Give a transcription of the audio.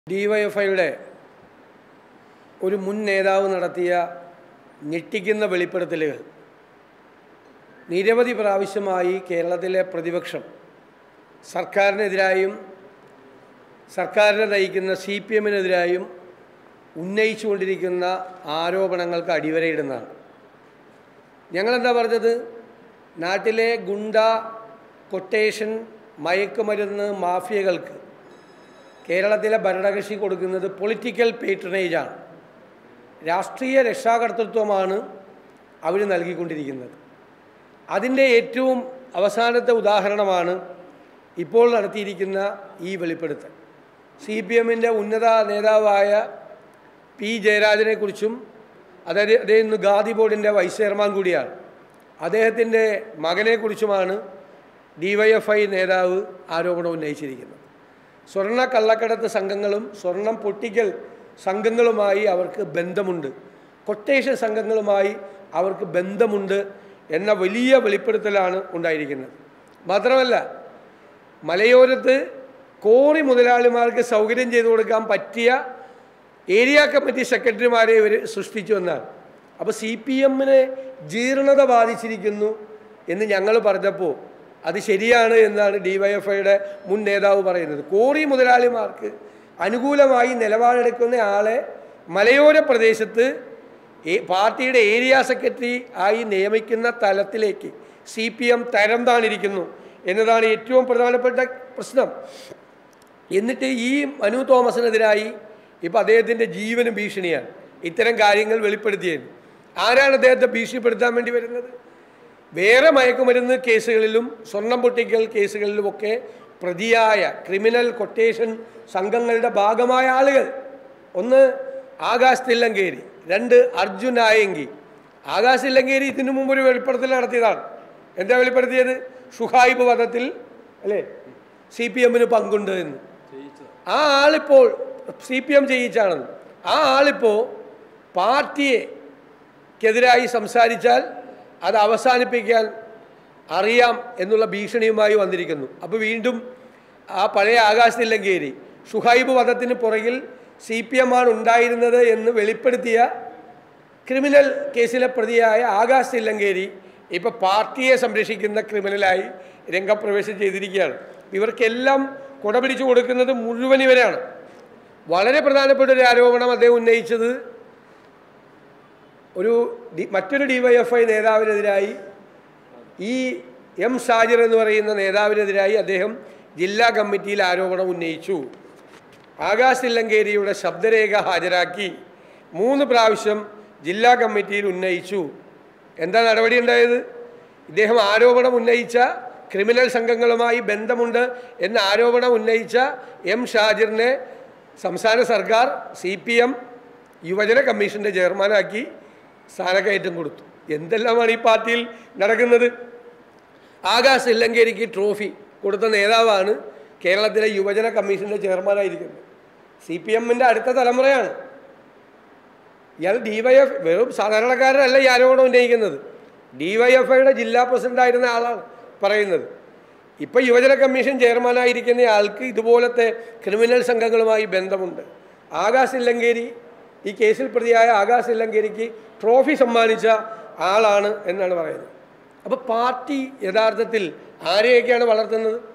ഡിവൈഎഫ്ഐയുടെ ഒരു മുൻ നേതാവ് നടത്തിയ ഞെട്ടിക്കുന്ന വെളിപ്പെടുത്തലുകൾ നിരവധി പ്രാവശ്യമായി കേരളത്തിലെ പ്രതിപക്ഷം സർക്കാരിനെതിരായും സർക്കാരിനെ നയിക്കുന്ന സി പി എമ്മിനെതിരായും ഉന്നയിച്ചുകൊണ്ടിരിക്കുന്ന ആരോപണങ്ങൾക്ക് അടിവരയിടുന്നതാണ് ഞങ്ങളെന്താ പറഞ്ഞത് നാട്ടിലെ ഗുണ്ട കൊട്ടേഷൻ മയക്കുമരുന്ന് മാഫിയകൾക്ക് കേരളത്തിലെ ഭരണകക്ഷി കൊടുക്കുന്നത് പൊളിറ്റിക്കൽ പേട്രണേജാണ് രാഷ്ട്രീയ രക്ഷാകർത്തൃത്വമാണ് അവർ നൽകിക്കൊണ്ടിരിക്കുന്നത് അതിൻ്റെ ഏറ്റവും അവസാനത്തെ ഉദാഹരണമാണ് ഇപ്പോൾ നടത്തിയിരിക്കുന്ന ഈ വെളിപ്പെടുത്തൽ സി പി എമ്മിൻ്റെ ഉന്നത നേതാവായ പി ജയരാജനെക്കുറിച്ചും അതായത് അദ്ദേഹം ഇന്ന് ഗാന്ധി ബോർഡിൻ്റെ വൈസ് ചെയർമാൻ കൂടിയാണ് അദ്ദേഹത്തിൻ്റെ മകനെക്കുറിച്ചുമാണ് ഡി വൈ എഫ് ഐ നേതാവ് ആരോപണം ഉന്നയിച്ചിരിക്കുന്നത് സ്വർണ്ണ കള്ളക്കടത്ത് സംഘങ്ങളും സ്വർണം പൊട്ടിക്കൽ സംഘങ്ങളുമായി അവർക്ക് ബന്ധമുണ്ട് കൊട്ടേഷൻ സംഘങ്ങളുമായി അവർക്ക് ബന്ധമുണ്ട് എന്ന വലിയ വെളിപ്പെടുത്തലാണ് ഉണ്ടായിരിക്കുന്നത് മാത്രമല്ല മലയോരത്ത് കോറി മുതലാളിമാർക്ക് സൗകര്യം ചെയ്തു കൊടുക്കാൻ പറ്റിയ ഏരിയ കമ്മിറ്റി സെക്രട്ടറിമാരെ ഇവർ സൃഷ്ടിച്ചു എന്നാണ് അപ്പോൾ സി പി എമ്മിന് ജീർണത ബാധിച്ചിരിക്കുന്നു എന്ന് ഞങ്ങൾ പറഞ്ഞപ്പോൾ അത് ശരിയാണ് എന്നാണ് ഡി വൈ എഫ് ഐയുടെ മുൻ നേതാവ് പറയുന്നത് കോറി മുതലാളിമാർക്ക് അനുകൂലമായി നിലപാടെടുക്കുന്ന ആളെ മലയോര പ്രദേശത്ത് ഏ- പാർട്ടിയുടെ ഏരിയ സെക്രട്ടറി ആയി നിയമിക്കുന്ന തലത്തിലേക്ക് സി പി എം തരം താണിരിക്കുന്നു എന്നതാണ് ഏറ്റവും പ്രധാനപ്പെട്ട പ്രശ്നം എന്നിട്ട് ഈ മനു തോമസിനെതിരായി ഇപ്പം അദ്ദേഹത്തിൻ്റെ ജീവന് ഭീഷണിയാണ് ഇത്തരം കാര്യങ്ങൾ വെളിപ്പെടുത്തിയത് ആരാണ് അദ്ദേഹത്തെ ഭീഷണിപ്പെടുത്താൻ വേണ്ടി വരുന്നത് വേറെ മയക്കുമരുന്ന് കേസുകളിലും സ്വർണം പൊട്ടിക്കൽ കേസുകളിലുമൊക്കെ പ്രതിയായ ക്രിമിനൽ കൊട്ടേഷൻ സംഘങ്ങളുടെ ഭാഗമായ ആളുകൾ ഒന്ന് ആകാശ് തില്ലങ്കേരി രണ്ട് അർജുൻ ആയെങ്കി ആകാശ് തില്ലങ്കേരി ഇതിനു മുമ്പ് ഒരു വെളിപ്പെടുത്തൽ നടത്തിയതാണ് എന്താ വെളിപ്പെടുത്തിയത് ഷുഹൈബ് വധത്തിൽ അല്ലേ സി പി എമ്മിന് പങ്കുണ്ട് എന്ന് ആ ആളിപ്പോൾ സി പി എം ചെയ്യിച്ചാണെന്ന് ആ ആളിപ്പോൾ പാർട്ടിയെക്കെതിരായി സംസാരിച്ചാൽ അത് അവസാനിപ്പിക്കാൻ അറിയാം എന്നുള്ള ഭീഷണിയുമായി വന്നിരിക്കുന്നു അപ്പോൾ വീണ്ടും ആ പഴയ ആകാശ് തില്ലങ്കേരി ഷുഹൈബ് വധത്തിന് പുറകിൽ സി പി എം ആണ് ഉണ്ടായിരുന്നത് എന്ന് വെളിപ്പെടുത്തിയ ക്രിമിനൽ കേസിലെ പ്രതിയായ ആകാശ് തില്ലങ്കേരി ഇപ്പോൾ പാർട്ടിയെ സംരക്ഷിക്കുന്ന ക്രിമിനലായി രംഗപ്രവേശം ചെയ്തിരിക്കുകയാണ് ഇവർക്കെല്ലാം കുടപിടിച്ചു കൊടുക്കുന്നത് മുഴുവൻ ഇവരാണ് വളരെ പ്രധാനപ്പെട്ട ഒരു ആരോപണം അദ്ദേഹം ഉന്നയിച്ചത് ഒരു ഡി മറ്റൊരു ഡിവൈഎഫ്ഐ നേതാവിനെതിരായി ഈ എം ഷാജിർ എന്ന് പറയുന്ന നേതാവിനെതിരായി അദ്ദേഹം ജില്ലാ കമ്മിറ്റിയിൽ ആരോപണം ഉന്നയിച്ചു ആകാശ് തില്ലങ്കേരിയുടെ ശബ്ദരേഖ ഹാജരാക്കി മൂന്ന് പ്രാവശ്യം ജില്ലാ കമ്മിറ്റിയിൽ ഉന്നയിച്ചു എന്താ നടപടി ഉണ്ടായത് ഇദ്ദേഹം ആരോപണം ഉന്നയിച്ച ക്രിമിനൽ സംഘങ്ങളുമായി ബന്ധമുണ്ട് എന്ന ആരോപണം ഉന്നയിച്ച എം ഷാജിറിനെ സംസ്ഥാന സർക്കാർ സി പി എം യുവജന കമ്മീഷൻ്റെ ചെയർമാനാക്കി സ്ഥാനക്കയറ്റം കൊടുത്തു എന്തെല്ലാമാണ് ഈ പാർട്ടിയിൽ നടക്കുന്നത് ആകാശ് ഇല്ലങ്കേരിക്ക് ട്രോഫി കൊടുത്ത നേതാവാണ് കേരളത്തിലെ യുവജന കമ്മീഷൻ്റെ ചെയർമാനായിരിക്കുന്നത് സി പി എമ്മിൻ്റെ അടുത്ത തലമുറയാണ് ഇയാൾ ഡി വൈ എഫ് വെറും സാധാരണക്കാരനല്ല ഈ ആരോപണം ഉന്നയിക്കുന്നത് ഡി വൈ എഫ് ഐയുടെ ജില്ലാ പ്രസിഡൻ്റായിരുന്ന ആളാണ് പറയുന്നത് ഇപ്പോൾ യുവജന കമ്മീഷൻ ചെയർമാനായിരിക്കുന്ന ആൾക്ക് ഇതുപോലത്തെ ക്രിമിനൽ സംഘങ്ങളുമായി ബന്ധമുണ്ട് ആകാശ് ഇല്ലങ്കേരി ഈ കേസിൽ പ്രതിയായ ആകാശ് ഇല്ലങ്കേരിക്ക് ട്രോഫി സമ്മാനിച്ച ആളാണ് എന്നാണ് പറയുന്നത് അപ്പോൾ പാർട്ടി യഥാർത്ഥത്തിൽ ആരെയൊക്കെയാണ് വളർത്തുന്നത്